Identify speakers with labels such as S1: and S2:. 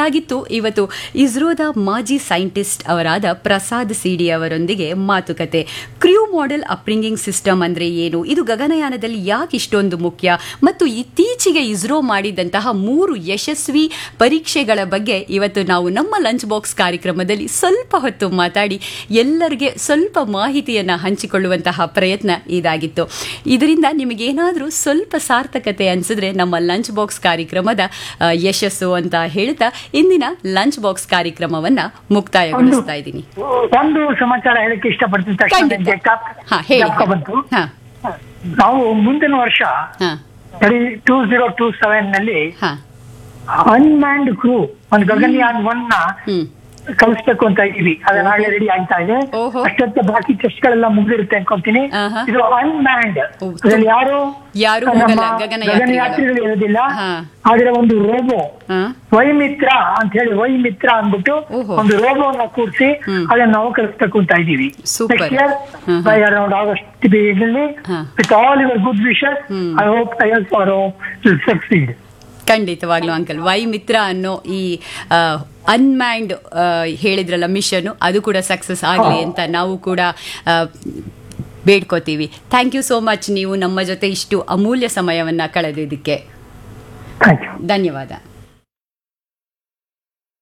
S1: ಇದಾಗಿತ್ತು ಇವತ್ತು ಇಸ್ರೋದ ಮಾಜಿ ಸೈಂಟಿಸ್ಟ್ ಅವರಾದ ಪ್ರಸಾದ್ ಸಿಡಿ ಅವರೊಂದಿಗೆ ಮಾತುಕತೆ ಕ್ರ್ಯೂ ಮಾಡೆಲ್ ಅಪ್ರಿಂಗಿಂಗ್ ಸಿಸ್ಟಮ್ ಅಂದ್ರೆ ಏನು ಇದು ಗಗನಯಾನದಲ್ಲಿ ಯಾಕೆ ಇಷ್ಟೊಂದು ಮುಖ್ಯ ಮತ್ತು ಇತ್ತೀಚೆಗೆ ಇಸ್ರೋ ಮಾಡಿದಂತಹ ಮೂರು ಯಶಸ್ವಿ ಪರೀಕ್ಷೆಗಳ ಬಗ್ಗೆ ಇವತ್ತು ನಾವು ನಮ್ಮ ಲಂಚ್ ಬಾಕ್ಸ್ ಕಾರ್ಯಕ್ರಮದಲ್ಲಿ ಸ್ವಲ್ಪ ಹೊತ್ತು ಮಾತಾಡಿ ಎಲ್ಲರಿಗೆ ಸ್ವಲ್ಪ ಮಾಹಿತಿಯನ್ನು ಹಂಚಿಕೊಳ್ಳುವಂತಹ ಪ್ರಯತ್ನ ಇದಾಗಿತ್ತು ಇದರಿಂದ ನಿಮಗೇನಾದರೂ ಸ್ವಲ್ಪ ಸಾರ್ಥಕತೆ ಅನಿಸಿದ್ರೆ ನಮ್ಮ ಲಂಚ್ ಬಾಕ್ಸ್ ಕಾರ್ಯಕ್ರಮದ ಆ, ಯಶಸ್ಸು ಅಂತ ಹೇಳ್ತಾ ಇಂದಿನ ಲಂಚ್ ಬಾಕ್ಸ್ ಕಾರ್ಯಕ್ರಮವನ್ನ ಮುಕ್ತಾಯಗೊಳಿಸ್ತಾ ಇದ್ದೀನಿ
S2: ಒಂದು ಸಮಾಚಾರ ಹೇಳಕ್ಕೆ ಇಷ್ಟಪಡ್ತೀನಿ ತಕ್ಷಣ
S1: ಖಂಡಿತ.
S2: ನನಗೆ ಜ್ಞಾಪ-
S1: ಹಾ ಹೇಳಿ
S2: ಜ್ಞಾಪಕ ಬಂತು
S1: ಹಾ
S2: ನಾವು ಮುಂದಿನ ವರ್ಷ
S1: ಹಾ
S2: ಟೂ ಜೀರೋ ಟೂ ಸೆವೆನ್ ನಲ್ಲಿ
S1: ಹಾ
S2: ಅನ್ಮ್ಯಾಂಡ್ ಕ್ರೂ ಒಂದು ಗಗನಯಾನ್ ಒನ್ ನ
S1: ಹ್ಮ್
S2: ಕಳಿಸ್ಬೇಕು ಅಂತ ಇದೀವಿ ಅದನ್ನಾಗಲೇ ರೆಡಿ ಆಗ್ತಾ ಇದೆ
S1: ಓಹೋ.
S2: ಅಷ್ಟೊತ್ತೆ ಬಾಕಿ ಟೆಸ್ಟ್ ಗಳೆಲ್ಲ ಮುಗಿದಿರುತ್ತೆ ಅನ್ಕೊಂತೀನಿ
S1: ಆಹಾ.
S2: ಇದು ಅನ್ಮ್ಯಾಂಡ್
S1: ಓ,
S2: ಅದ್ರಲ್ಲಿ ಯಾರು
S1: ಯಾರು
S2: ನಮ್ಮ
S1: ಹೋಗಲ್ಲ, ಗಗನಯಾತ್ರಿಗಳು.
S2: ಗಗನಯಾತ್ರಿಗಳು ಇರೋದಿಲ್ಲ
S1: ಹಾ.
S2: ಆದ್ರೆ ಒಂದು ರೋಬೋ
S1: ಹಾ
S2: ವೈಮಿತ್ರ ಅಂತ ಹೇಳಿ ವೈಮಿತ್ರ ಅಂದ್ಬಿಟ್ಟು
S1: ಓಹೋ.
S2: ಒಂದು ರೋಬೋನ ಕೂರಿಸಿ
S1: ಹ್ಮ್.
S2: ಅದನ್ನ ನಾವು ಕಳಿಸ್ಬೇಕು ಅಂತ ಇದೀವಿ
S1: Super.
S2: Next year
S1: hmm.
S2: By around August ಬಿಗಿನಲ್ಲಿ
S1: ಹಾ.
S2: With all your good wishes
S1: hmm.
S2: I hope I also will succeed
S1: ಖಂಡಿತವಾಗ್ಲೂ ಅಂಕಲ್ ವೈ ಮಿತ್ರ ಅನ್ನೋ ಈ ಅನ್ಮ್ಯಾಂಡ್ ಹೇಳಿದ್ರಲ್ಲ ಮಿಷನ್ ಅದು ಕೂಡ ಸಕ್ಸಸ್ ಆಗಲಿ ಅಂತ ನಾವು ಕೂಡ ಆ, ಬೇಡ್ಕೋತೀವಿ ಥ್ಯಾಂಕ್ ಯು ಸೋ ಮಚ್ ನೀವು ನಮ್ಮ ಜೊತೆ ಇಷ್ಟು ಅಮೂಲ್ಯ ಸಮಯವನ್ನ ಕಳೆದಿದ್ದಕ್ಕೆ
S2: ಥ್ಯಾಂಕ್ ಯು
S1: ಧನ್ಯವಾದ